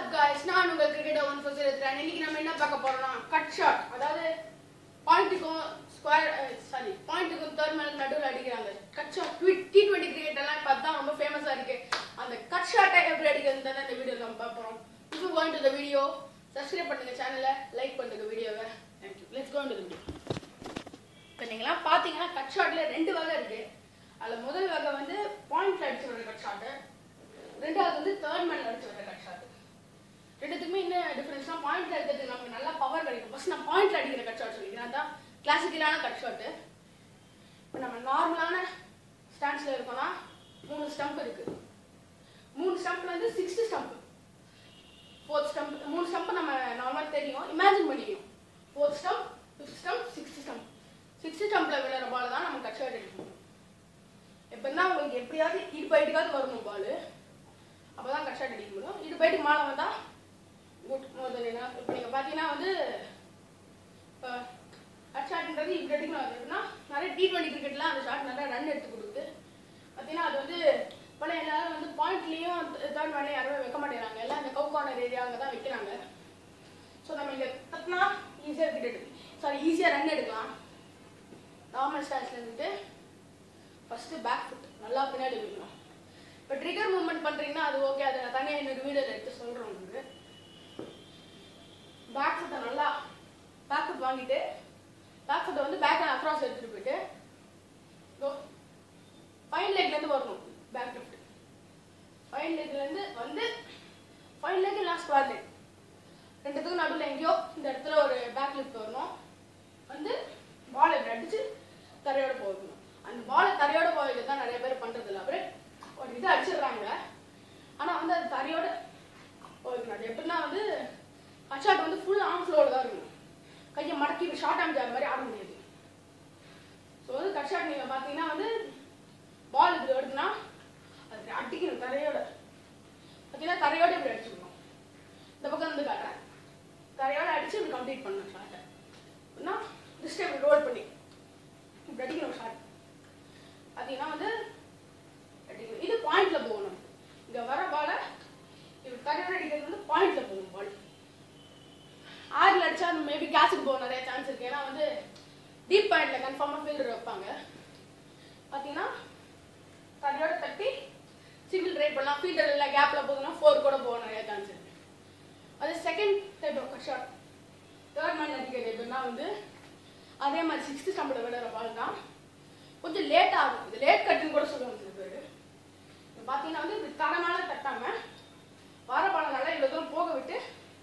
guys நான் உங்கள் cricket one four இருக்கிறேன் இன்னைக்கு நம்ம என்ன பார்க்க போறோம்னா கட் ஷாட் அதாவது பாயிண்ட்டுக்கும் ஸ்கொயர் சாரி பாயிண்ட்டுக்கும் தேர்ட் மேனுக்கு நடுவில் அடிக்கிறாங்க cut shot T twenty cricket எல்லாம் இப்போ தான் ரொம்ப ஃபேமஸாக இருக்கு அந்த கட் ஷாட்டை எப்படி அடிக்கிறது தான் இந்த வீடியோ நம்ம பார்க்க போகிறோம் இப்போ going to the video subscribe பண்ணுங்க சேனலை லைக் பண்ணுங்க வீடியோவை thank you let's going to the video இப்போ நீங்களாம் பார்த்தீங்கன்னா கட் ஷாட்ல ரெண்டு வகை இருக்கு அதில் முதல் வகை வந்து பாயிண்ட்ல அடிச்சு வர கட் ஷாட்டு ரெண்டாவது வந்து தேர்ட் மேன் அடிச்சு வர கட் ஷாட் ரெண்டுத்துக்குமே என்ன டிஃபரன்ஸ்னா பாயிண்ட்ல இருக்கிறதுக்கு நமக்கு நல்லா பவர் கிடைக்கும் ஃபர்ஸ்ட் நான் பாயிண்ட்ல அடிக்கிற கட் ஷாட் சொல்லிக்கிறேன் அதான் கிளாசிக்கலான கட் ஷாட்டு இப்போ நம்ம நார்மலான ஸ்டாண்ட்ஸ்ல இருக்கோம்னா மூணு ஸ்டம்ப் இருக்கு மூணு ஸ்டம்ப்ல வந்து சிக்ஸ்த் ஸ்டம்ப் ஃபோர்த் ஸ்டம்ப் மூணு ஸ்டம்ப் நம்ம நார்மலாக தெரியும் இமேஜின் பண்ணிக்கணும் fourth stump fifth stump sixth stump சிக்ஸ்த் ஸ்டம்ப்ல விழுற பால் தான் நம்ம கட் ஷாட் அடிக்கணும் எப்படின்னா உங்களுக்கு எப்படியாவது இடு பைட்டுக்காவது வரணும் பால் அப்பதான் கட் ஷாட் அடிக்க முடியும் இடு பைட்டுக்கு மேலே வந்தா குட் முதல்ல என்ன இப்போ நீங்கள் பார்த்தீங்கன்னா வந்து இப்போ கட் ஷாட்ன்றது இப்படி அடிக்கணும் அது எப்படின்னா நிறைய டி டுவெண்ட்டி கிரிக்கெட்லாம் அந்த ஷாட் நிறைய ரன் எடுத்து கொடுக்குது பார்த்தீங்கன்னா அது வந்து இப்போ எல்லாரும் வந்து பாயிண்ட்லேயும் தேர்ட் மேலே யாருமே வைக்க மாட்டேங்கிறாங்க எல்லாம் இந்த கவு கார்னர் ஏரியா அங்கே தான் வைக்கிறாங்க ஸோ நம்ம இங்கே தட்டினா ஈஸியாக விக்கெட் எடுக்கலாம் சாரி ஈஸியாக ரன் எடுக்கலாம் நார்மல் ஸ்டாண்ட்ஸ்ல இருந்துட்டு ஃபஸ்ட்டு பேக் ஃபுட் நல்லா பின்னாடி வைக்கணும் இப்போ ட்ரிகர் மூவ்மெண்ட் பண்ணுறீங்கன்னா அது ஓகே அதை நான் தனியாக இன்னொரு வீடியோவில் எடுத்து சொல்கிறேன் உங்களுக்கு பேக் ஃபுட்டை நல்லா பேக் ஃபுட் வாங்கிட்டு பேக் ஃபுட்டை வந்து பேக்கை அக்ராஸ் எடுத்துகிட்டு போயிட்டு ஃபைன் லெக்லேருந்து வரணும் பேக் லிஃப்ட் ஃபைன் லெக்லேருந்து வந்து ஃபைன் லெக் இல்லை ஸ்கொயர் லெக் ரெண்டுத்துக்கும் நடுவில் எங்கேயோ இந்த இடத்துல ஒரு பேக் லிஃப்ட் வரணும் வந்து பால் இப்படி அடிச்சு தரையோட போகணும் அந்த பாலை தரையோட போகிறது தான் நிறைய பேர் பண்றது இல்ல அப்படியே ஒரு இது அடிச்சிடுறாங்க ஆனா வந்து அது தரையோட போகணும் அது எப்படின்னா வந்து கச்சாட் வந்து ஃபுல் ஆன் ஃப்ளோவில் தான் இருக்கணும் கையை மடக்கி ஷார்ட் ஆம் ஜார் மாதிரி ஆட முடியாது ஸோ வந்து கட்ஷாட் நீங்கள் பார்த்தீங்கன்னா வந்து பால் இப்படி வருதுன்னா அது அடிக்கணும் தரையோட பார்த்தீங்கன்னா தரையோட இப்படி அடிச்சுக்கணும் இந்த பக்கம் வந்து காட்டுறேன் தரையோட அடிச்சு இப்படி கம்ப்ளீட் பண்ணணும் ஷார்ட்டை அப்படின்னா ஜஸ்ட் இப்படி ரோல் பண்ணி இப்படி அடிக்கணும் ஷார்ட் பார்த்தீங்கன்னா வந்து அடிக்கணும் இது பாயிண்ட்ல போகணும் இங்க வர பால இப்படி தரையோட அடிக்கிறது வந்து பாயிண்ட்ல போகணும் பால் ஆறுல அடிச்சா அது மேபி கேட்சுக்கு போக நிறைய சான்ஸ் இருக்கு ஏன்னா வந்து டீப் பாயிண்ட்ல கன்ஃபார்மா ஃபீல்டர் வைப்பாங்க பார்த்தீங்கன்னா தரையோட தட்டி சிங்கிள் ட்ரை பண்ணலாம் ஃபீல்டர் இல்லை கேப்ல போகுதுன்னா ஃபோர் கூட போக நிறைய சான்ஸ் இருக்கு அது second type of shot third man அடிக்கிறது எப்படின்னா வந்து அதே மாதிரி சிக்ஸ்த் ஸ்டம்பில் விடுற பால் தான் கொஞ்சம் லேட் ஆகும் இது லேட் கட்டுன்னு கூட சொல்லுவாங்க சில பேர் இப்போ பார்த்தீங்கன்னா வந்து இப்படி தரமால தட்டாம வர பால் நல்லா இவ்வளோ தூரம் போக விட்டு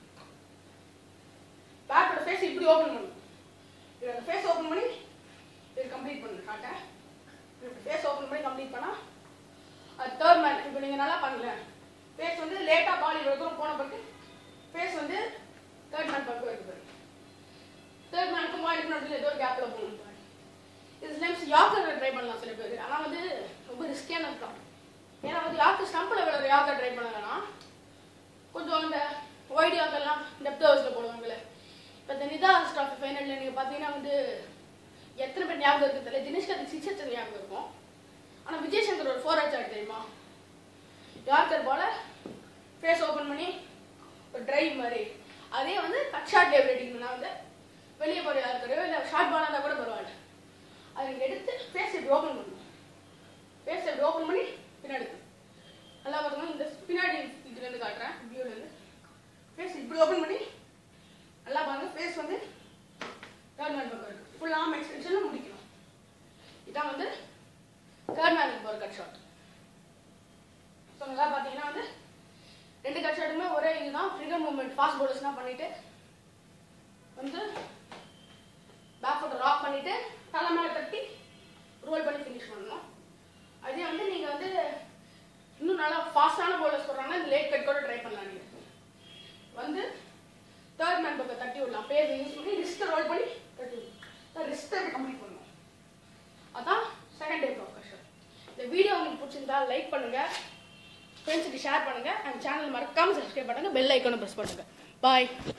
பேட்டோட ஃபேஸ் இப்படி ஓப்பன் பண்ணணும் இப்படி அந்த ஃபேஸ் ஓப்பன் பண்ணி இது கம்ப்ளீட் பண்ணணும் ஷார்ட்டை இப்படி ஃபேஸ் ஓப்பன் பண்ணி கம்ப்ளீட் பண்ணால் அது தேர்ட் மேன் இப்போ நீங்கள் நல்லா பண்ணல ஃபேஸ் வந்து லேட்டாக பால் இவ்வளோ தூரம் போன பிறகு ஃபேஸ் வந்து தேர்ட் மேன் பக்கம் இருக்குது தேர்ட் மேனுக்கும் பாயிண்ட் நடுவில் ஏதோ ஒரு கேப்பில் போகணும் இது நேம்ஸ் யாக்கர் ட்ரை பண்ணலாம் சில பேர் ஆனால் வந்து ரொம்ப ரிஸ்கியான தான் ஏன்னா வந்து யாக்கர் ஸ்டம்பில் விளையாடுற யாக்கர் ட்ரை பண்ண வேணாம் கொஞ்சம் அந்த ஒய்டு யாக்கர்லாம் டெப்த் ஹவுஸில் போடுவாங்கல்ல இப்போ இந்த நிதா ஸ்டாஃப் ஃபைனலில் நீங்கள் பார்த்தீங்கன்னா வந்து எத்தனை பேர் ஞாபகம் இருக்குது தெரியல தினேஷ் கார்த்திக் சிக்ஸ் அச்சர் ஞாபகம் இருக்கும் ஆனால் விஜய் சங்கர் ஒரு ஃபோர் அச்சார் தெரியுமா யார்கர் போல ஃபேஸ் ஓப்பன் பண்ணி ஒரு டிரைவ் மாதிரி அதே வந்து கட் ஷாட் டேபிள் அடிக்கணும்னா வந்து வெளியே போகிற யாருக்கரையோ இல்லை ஷார்ட் பாலாக இருந்தால் கூட பரவாயில்ல அதை நீங்கள் எடுத்து ஃபேஸ் இப்படி ஓப்பன் பண்ணணும் ஃபேஸ் இப்படி ஓப்பன் பண்ணி பின்னாடி எடுக்கணும். நல்லா பார்த்தோம்னா இந்த பின்னாடி இதுலேருந்து காட்டுறேன் வியூலேருந்து ஃபேஸ் இப்படி ஓப்பன் பண்ணி நல்லா பாருங்க ஃபேஸ் வந்து தேர்ட் மேன் பக்கம் இருக்கு ஃபுல் ஆம் எக்ஸ்டென்ஷனில் முடிக்கணும் இதான் வந்து தேர்ட் மேனுக்கு போகிற கட் ஷாட் ஸோ நல்லா பார்த்தீங்கன்னா வந்து ரெண்டு கட் ஷாட்டுமே ஒரே இதுதான் ஃபிங்கர் மூவ்மெண்ட் ஃபாஸ்ட் பவுலர்ஸ்லாம் பண்ணிட்டு வந்து பேக் ஃபுட்டை ராக் பண்ணிட்டு தலை மேலே தட்டி ரோல் பண்ணி ஃபினிஷ் பண்ணணும் அதே வந்து நீங்கள் வந்து இன்னும் நல்லா ஃபாஸ்டான பவுலர்ஸ் போடுறாங்கன்னா இந்த லேட் கட் கூட ட்ரை பண்ணலாம் நீங்கள் வந்து தேர்ட் மேன் பக்கம் தட்டி விடலாம் பேஸ் யூஸ் பண்ணி ரிஸ்ட்டை ரோல் பண்ணி தட்டி விடலாம் ரிஸ்ட்டை கம்ப்ளீட் பண்ணணும் அதான் செகண்ட் டைப் ஆஃப் கஷ்டம் இந்த வீடியோ உங்களுக்கு பிடிச்சிருந்தா லைக் பண்ணுங்க ஃப்ரெண்ட்ஸுக்கு ஷேர் பண்ணுங்க அண்ட் சேனல் மறக்காம சப்ஸ்கிரைப் பண்ணுங்க பெல் ஐக்கானை ப்ரெஸ் பண்ணுங்க பாய்